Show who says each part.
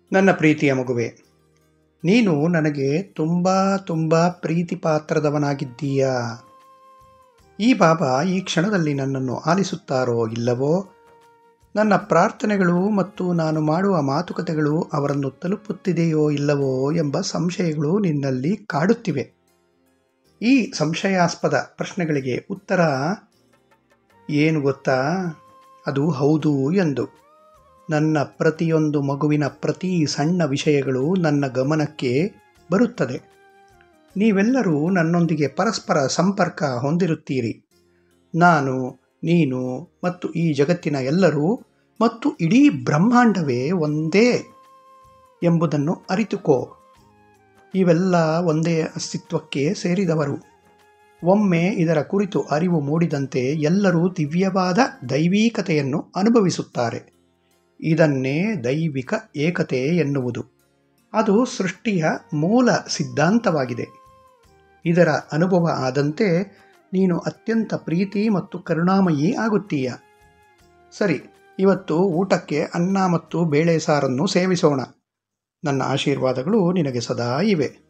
Speaker 1: ನನ್ನ ಪ್ರೀತಿಯ ಮಗುವೆ ನೀನು ನನಗೆ ತುಂಬ ತುಂಬ ಪ್ರೀತಿ ಪಾತ್ರದವನಾಗಿದ್ದೀಯಾ ಈ ಬಾಬಾ ಈ ಕ್ಷಣದಲ್ಲಿ ನನ್ನನ್ನು ಆಲಿಸುತ್ತಾರೋ ಇಲ್ಲವೋ ನನ್ನ ಪ್ರಾರ್ಥನೆಗಳು ಮತ್ತು ನಾನು ಮಾಡುವ ಮಾತುಕತೆಗಳು ಅವರನ್ನು ತಲುಪುತ್ತಿದೆಯೋ ಇಲ್ಲವೋ ಎಂಬ ಸಂಶಯಗಳು ನಿನ್ನಲ್ಲಿ ಕಾಡುತ್ತಿವೆ ಈ ಸಂಶಯಾಸ್ಪದ ಪ್ರಶ್ನೆಗಳಿಗೆ ಉತ್ತರ ಏನು ಗೊತ್ತಾ ಅದು ಹೌದು ಎಂದು ನನ್ನ ಪ್ರತಿಯೊಂದು ಮಗುವಿನ ಪ್ರತಿ ಸಣ್ಣ ವಿಷಯಗಳು ನನ್ನ ಗಮನಕ್ಕೆ ಬರುತ್ತದೆ ನೀವೆಲ್ಲರೂ ನನ್ನೊಂದಿಗೆ ಪರಸ್ಪರ ಸಂಪರ್ಕ ಹೊಂದಿರುತ್ತೀರಿ ನಾನು ನೀನು ಮತ್ತು ಈ ಜಗತ್ತಿನ ಎಲ್ಲರೂ ಮತ್ತು ಇಡೀ ಬ್ರಹ್ಮಾಂಡವೇ ಒಂದೇ ಎಂಬುದನ್ನು ಅರಿತುಕೋ ಇವೆಲ್ಲ ಒಂದೇ ಅಸ್ತಿತ್ವಕ್ಕೆ ಸೇರಿದವರು ಒಮ್ಮೆ ಇದರ ಕುರಿತು ಅರಿವು ಮೂಡಿದಂತೆ ಎಲ್ಲರೂ ದಿವ್ಯವಾದ ದೈವೀಕತೆಯನ್ನು ಅನುಭವಿಸುತ್ತಾರೆ ಇದನ್ನೇ ದೈವಿಕ ಏಕತೆ ಎನ್ನುವುದು ಅದು ಸೃಷ್ಟಿಯ ಮೂಲ ಸಿದ್ಧಾಂತವಾಗಿದೆ ಇದರ ಅನುಭವ ಆದಂತೆ ನೀನು ಅತ್ಯಂತ ಪ್ರೀತಿ ಮತ್ತು ಕರುಣಾಮಯಿ ಆಗುತ್ತೀಯ ಸರಿ ಇವತ್ತು ಊಟಕ್ಕೆ ಅನ್ನ ಮತ್ತು ಬೇಳೆ ಸಾರನ್ನು ಸೇವಿಸೋಣ ನನ್ನ ಆಶೀರ್ವಾದಗಳು ನಿನಗೆ ಸದಾ ಇವೆ